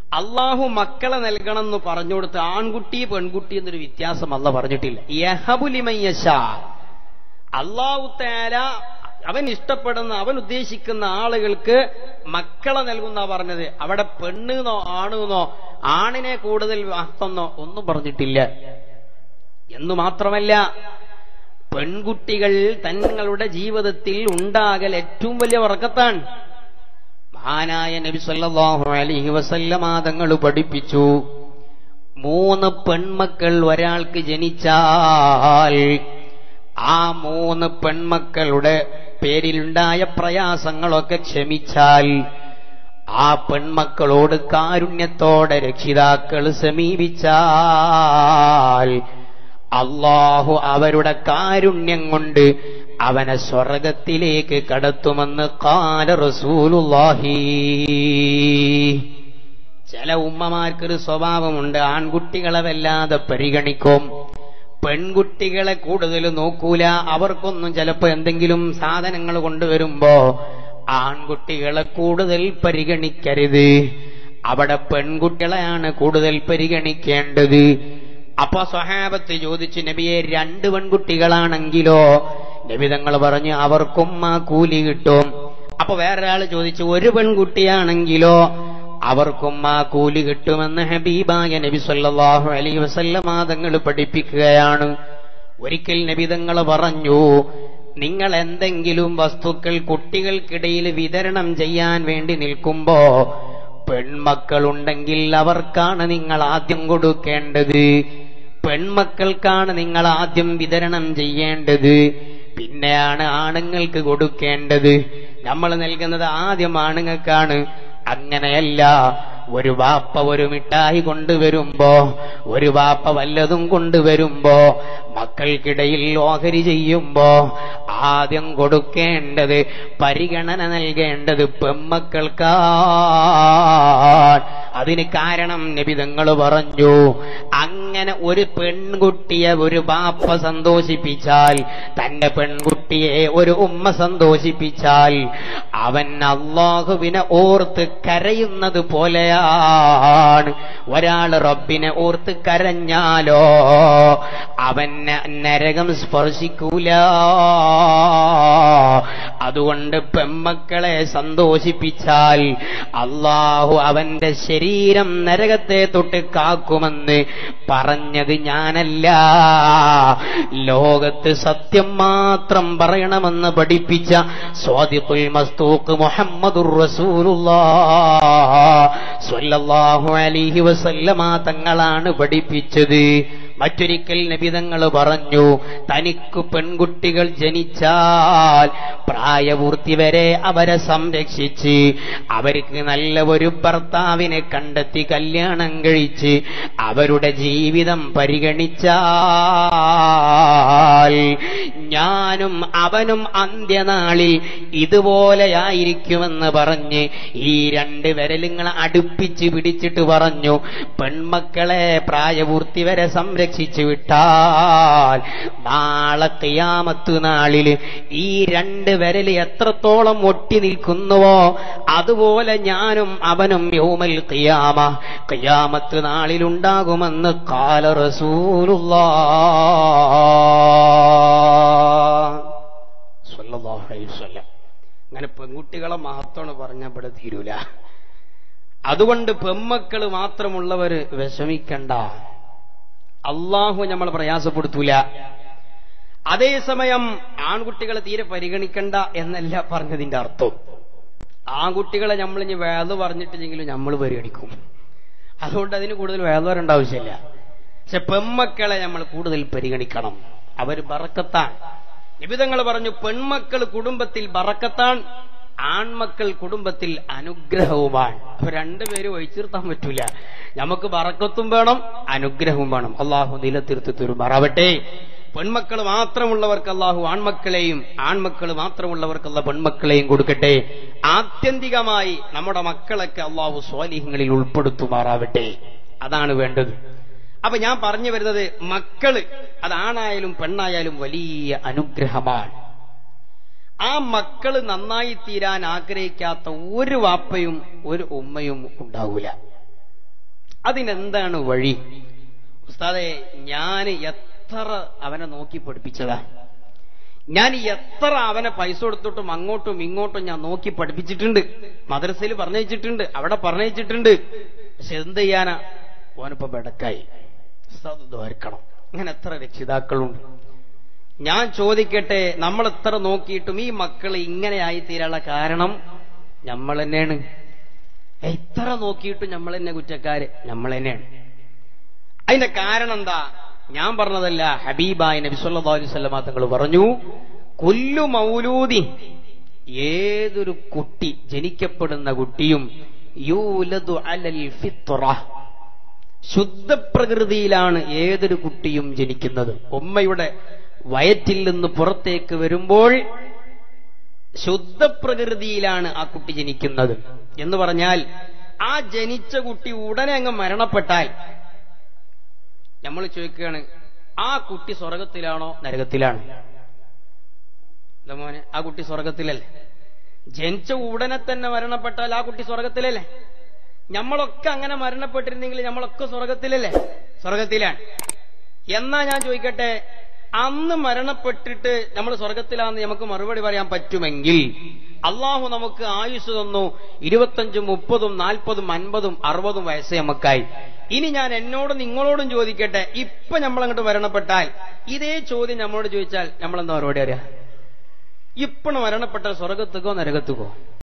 അള്ളാഹു മക്കളെ നൽകണം എന്ന് പറഞ്ഞു കൊടുത്ത് ആൺകുട്ടി പെൺകുട്ടി എന്നൊരു വ്യത്യാസം അല്ല പറഞ്ഞിട്ടില്ല യഹബുലിമയ്യശ അള്ളാഹു തേല അവൻ ഇഷ്ടപ്പെടുന്ന അവൻ ഉദ്ദേശിക്കുന്ന ആളുകൾക്ക് മക്കളെ നൽകുന്ന പറഞ്ഞത് അവിടെ പെണ്ണെന്നോ ആണെന്നോ ആണിനെ കൂടുതൽ വാർത്തെന്നോ ഒന്നും പറഞ്ഞിട്ടില്ല എന്നു മാത്രമല്ല പെൺകുട്ടികൾ തങ്ങളുടെ ജീവിതത്തിൽ ഉണ്ടാകൽ ഏറ്റവും വലിയ വർക്കത്താണ് മഹാനായ നബി സല്ലല്ലാഹു അലൈഹി വസല്ലമ തങ്ങൾ പഠിപ്പിച്ചു മൂന്ന് പെൺമക്കൾ ഒരാൾക്ക് ജനിച്ചാൽ ആ മൂന്ന് പെൺമക്കളുടെ പേരിലുണ്ടായ പ്രയാസങ്ങളൊക്കെ ക്ഷമിച്ചാൽ ആ പെൺമക്കളോട് കാരുണ്യത്തോടെ രക്ഷിതാക്കൾ സമീപിച്ചാൽ അള്ളാഹു അവരുടെ കാരുണ്യം കൊണ്ട് അവനെ സ്വർഗത്തിലേക്ക് കടത്തുമെന്ന് കാല റസൂലുള്ളാഹി ചില ഉമ്മമാർക്കൊരു സ്വഭാവമുണ്ട് ആൺകുട്ടികളെ വല്ലാതെ പരിഗണിക്കും പെൺകുട്ടികളെ കൂടുതൽ നോക്കൂല അവർക്കൊന്നും ചിലപ്പോ എന്തെങ്കിലും സാധനങ്ങൾ കൊണ്ടുവരുമ്പോ ആൺകുട്ടികളെ കൂടുതൽ പരിഗണിക്കരുത് അവിടെ പെൺകുട്ടികളെയാണ് കൂടുതൽ പരിഗണിക്കേണ്ടത് അപ്പൊ സ്വഹാബത്ത് ചോദിച്ചു നബിയെ രണ്ട് പെൺകുട്ടികളാണെങ്കിലോ നബി തങ്ങൾ പറഞ്ഞു അവർക്കും ആ കൂലി കിട്ടും അപ്പൊ വേറൊരാൾ ചോദിച്ചു ഒരു പെൺകുട്ടിയാണെങ്കിലോ അവർക്കും ആ കൂലി കിട്ടുമെന്ന് ഹബീബായ നബി സല്ലല്ലാഹു അലൈഹി വസല്ലമ തങ്ങൾ പഠിപ്പിക്കുകയാണ് ഒരിക്കൽ നബി തങ്ങൾ പറഞ്ഞു നിങ്ങൾ എന്തെങ്കിലും വസ്തുക്കൾ കുട്ടികൾക്കിടയിൽ വിതരണം ചെയ്യാൻ വേണ്ടി നിൽക്കുമ്പോ പെൺമക്കളുണ്ടെങ്കിൽ അവർക്കാണ് നിങ്ങൾ ആദ്യം കൊടുക്കേണ്ടത് പെൺമക്കൾക്കാണ് നിങ്ങൾ ആദ്യം വിതരണം ചെയ്യേണ്ടത് പിന്നെയാണ് ആണുങ്ങൾക്ക് കൊടുക്കേണ്ടത് നമ്മൾ നൽകുന്നത് ആദ്യം ആണുങ്ങൾക്കാണ് അങ്ങനെയല്ല ഒരു വാപ്പ ഒരു മിഠായി കൊണ്ടുവരുമ്പോ ഒരു വാപ്പ വല്ലതും കൊണ്ടുവരുമ്പോ മക്കൾക്കിടയിൽ ഓഹരി ചെയ്യുമ്പോ ആദ്യം കൊടുക്കേണ്ടത് പരിഗണന നൽകേണ്ടത് പെമ്മക്കൾക്കാണ് അതിന് കാരണം നബിതങ്ങൾ പറഞ്ഞു അങ്ങനെ ഒരു പെൺകുട്ടിയെ ഒരു ബാപ്പ സന്തോഷിപ്പിച്ചാൽ തന്റെ പെൺകുട്ടിയെ ഒരു ഉമ്മ സന്തോഷിപ്പിച്ചാൽ അവൻ അള്ളാഹുവിനെ ഓർത്ത് കരയുന്നത് പോലെയാണ് ഒരാൾ റബ്ബിനെ ഓർത്ത് കരഞ്ഞാലോ അവൻ നരകം സ്പർശിക്കൂല അതുകൊണ്ട് പെമ്മക്കളെ സന്തോഷിപ്പിച്ചാൽ അള്ളാഹു അവന്റെ ശരീരം നരകത്തെ തൊട്ട് കാക്കുമെന്ന് പറഞ്ഞത് ഞാനല്ല ലോകത്ത് സത്യം മാത്രം പറയണമെന്ന് പഠിപ്പിച്ച സ്വാദിഖുൽ മസ്തൂക്ക് മുഹമ്മദുർ റസൂലുള്ളാഹു അലൈഹി വസല്ലമ തങ്ങളാണ് പഠിപ്പിച്ചത് മറ്റൊരിക്കൽ നബിതങ്ങൾ പറഞ്ഞു തനിക്ക് പെൺകുട്ടികൾ ജനിച്ചാൽ പ്രായപൂർത്തി വരെ അവരെ സംരക്ഷിച്ച് അവർക്ക് നല്ല ഒരു ഭർത്താവിനെ കണ്ടെത്തി കല്യാണം കഴിച്ച് അവരുടെ ജീവിതം പരിഗണിച്ചാൽ ഞാനും അവനും അന്ത്യനാളിൽ ഇതുപോലെയായിരിക്കുമെന്ന് പറഞ്ഞ് ഈ രണ്ട് വിരലുങ്ങൾ അടുപ്പിച്ച് പിടിച്ചിട്ട് പറഞ്ഞു പെൺമക്കളെ പ്രായപൂർത്തി വരെ സംരക്ഷിച്ചു വിട്ടാൽ നാളെ കിയാമത്ത് നാളിൽ ഈ രണ്ട് വിരൽ എത്രത്തോളം ഒട്ടി നിൽക്കുന്നുവോ അതുപോലെ ഞാനും അവനും യൗമൽ കിയാമ കിയാമത്ത് നാളിലുണ്ടാകുമെന്ന് കാല റസൂലുള്ള അങ്ങനെ പെൺകുട്ടികളെ മഹത്വമാണ് പറഞ്ഞപ്പോൾ തീരൂല അതുകൊണ്ട് പെമ്മക്കൾ മാത്രമുള്ളവര് വിഷമിക്കണ്ട അള്ളാഹു നമ്മൾ പ്രയാസപ്പെടുത്തൂല അതേസമയം ആൺകുട്ടികളെ തീരെ പരിഗണിക്കണ്ട എന്നല്ല പറഞ്ഞതിന്റെ അർത്ഥം ആൺകുട്ടികളെ നമ്മൾ ഇനി വേദ പറഞ്ഞിട്ടില്ലെങ്കിലും നമ്മൾ പരിഗണിക്കും അതുകൊണ്ട് അതിന് കൂടുതൽ വേദ വരേണ്ട ആവശ്യമില്ല പക്ഷെ പെമ്മക്കളെ നമ്മൾ കൂടുതൽ പരിഗണിക്കണം അവർ ബറക്കത്താൻ നിബിതങ്ങൾ പറഞ്ഞു പെൺമക്കൾ കുടുംബത്തിൽ ബറക്കത്താൻ ആൺമക്കൾ കുടുംബത്തിൽ അനുഗ്രഹവുമാണ് അപ്പൊ രണ്ടുപേരും ഒഴിച്ചിർത്താൻ പറ്റൂല നമുക്ക് ബറക്കത്തും വേണം അനുഗ്രഹവും വേണം അള്ളാഹു നിലത്തിരുത്തി തുരുമാറാവട്ടെ പെൺമക്കൾ മാത്രമുള്ളവർക്ക് അള്ളാഹു ആൺമക്കളെയും ആൺമക്കൾ മാത്രമുള്ളവർക്ക് അല്ല പെൺമക്കളെയും കൊടുക്കട്ടെ ആത്യന്തികമായി നമ്മുടെ മക്കളൊക്കെ അള്ളാഹു സ്വാലിഹങ്ങളിൽ ഉൾപ്പെടുത്തുമാറാവട്ടെ അതാണ് വേണ്ടത് അപ്പൊ ഞാൻ പറഞ്ഞു വരുന്നത് മക്കള് അതാണായാലും പെണ്ണായാലും വലിയ അനുഗ്രഹമാണ് ആ മക്കള് നന്നായി തീരാൻ ആഗ്രഹിക്കാത്ത ഒരു വാപ്പയും ഒരു ഉമ്മയും ഉണ്ടാവൂല അതിനെന്താണ് വഴി ഉസ്താദെ ഞാൻ എത്ര അവനെ നോക്കി പഠിപ്പിച്ചതാ ഞാൻ എത്ര അവനെ പൈസ കൊടുത്തിട്ടും അങ്ങോട്ടും ഇങ്ങോട്ടും ഞാൻ നോക്കി പഠിപ്പിച്ചിട്ടുണ്ട് മദ്രസയിൽ പറഞ്ഞയച്ചിട്ടുണ്ട് അവിടെ പറഞ്ഞയച്ചിട്ടുണ്ട് പക്ഷെ എന്ത് ചെയ്യാനാ ഓനിപ്പോ ബെടക്കായി ഉസ്താദ് ദ്വാരക്കണം അങ്ങനെ എത്ര രക്ഷിതാക്കളുണ്ട് ഞാൻ ചോദിക്കട്ടെ നമ്മൾ എത്ര നോക്കിയിട്ടും ഈ മക്കൾ ഇങ്ങനെയായി തീരാനുള്ള കാരണം നമ്മൾ തന്നെയാണ് എത്ര നോക്കിയിട്ടും നമ്മൾ തന്നെ കുറ്റക്കാര് നമ്മൾ തന്നെയാണ് അതിന്റെ കാരണം എന്താ ഞാൻ പറഞ്ഞതല്ല ഹബീബായ നബി സല്ലല്ലാഹു അലൈഹി വസല്ലമ തങ്ങൾ പറഞ്ഞു കൊല്ലു മൗലൂദി ഏതൊരു കുട്ടി ജനിക്കപ്പെടുന്ന കുട്ടിയും യൂലദു അലൽ ഫിത്ര ശുദ്ധപ്രകൃതിയിലാണ് ഏതൊരു കുട്ടിയും ജനിക്കുന്നത് ഉമ്മയുടെ വയറ്റിൽ നിന്ന് പുറത്തേക്ക് വരുമ്പോൾ ശുദ്ധപ്രകൃതിയിലാണ് ആ കുട്ടി ജനിക്കുന്നത് എന്ന് പറഞ്ഞാൽ ആ ജനിച്ച കുട്ടി ഉടനെ അങ്ങ് മരണപ്പെട്ടാൽ നമ്മൾ ചോദിക്കുകയാണ് ആ കുട്ടി സ്വർഗത്തിലാണോ നരകത്തിലാണോ എന്താ മോനെ ആ കുട്ടി സ്വർഗത്തിലല്ലേ ജനിച്ച ഉടനെ തന്നെ മരണപ്പെട്ടാൽ ആ കുട്ടി സ്വർഗത്തിലല്ലേ നമ്മളൊക്കെ അങ്ങനെ മരണപ്പെട്ടിരുന്നെങ്കിൽ നമ്മളൊക്കെ സ്വർഗത്തിലല്ലേ സ്വർഗത്തിലാണ് എന്നാ ഞാൻ ചോദിക്കട്ടെ അന്ന് മരണപ്പെട്ടിട്ട് നമ്മൾ സ്വർഗത്തിലാന്ന് നമുക്ക് മറുപടി പറയാൻ പറ്റുമെങ്കിൽ അള്ളാഹു നമുക്ക് ആയുസ് തന്നു ഇരുപത്തഞ്ചും മുപ്പതും നാൽപ്പതും അൻപതും അറുപതും വയസ്സ് നമുക്കായി ഇനി ഞാൻ എന്നോടും നിങ്ങളോടും ചോദിക്കട്ടെ ഇപ്പൊ നമ്മൾ അങ്ങോട്ട് മരണപ്പെട്ടാൽ ഇതേ ചോദ്യം നമ്മളോട് ചോദിച്ചാൽ നമ്മളെന്താ മറുപടി അറിയാം ഇപ്പണ് മരണപ്പെട്ട സ്വർഗത്തുക്കോ നരകത്തുക്കോ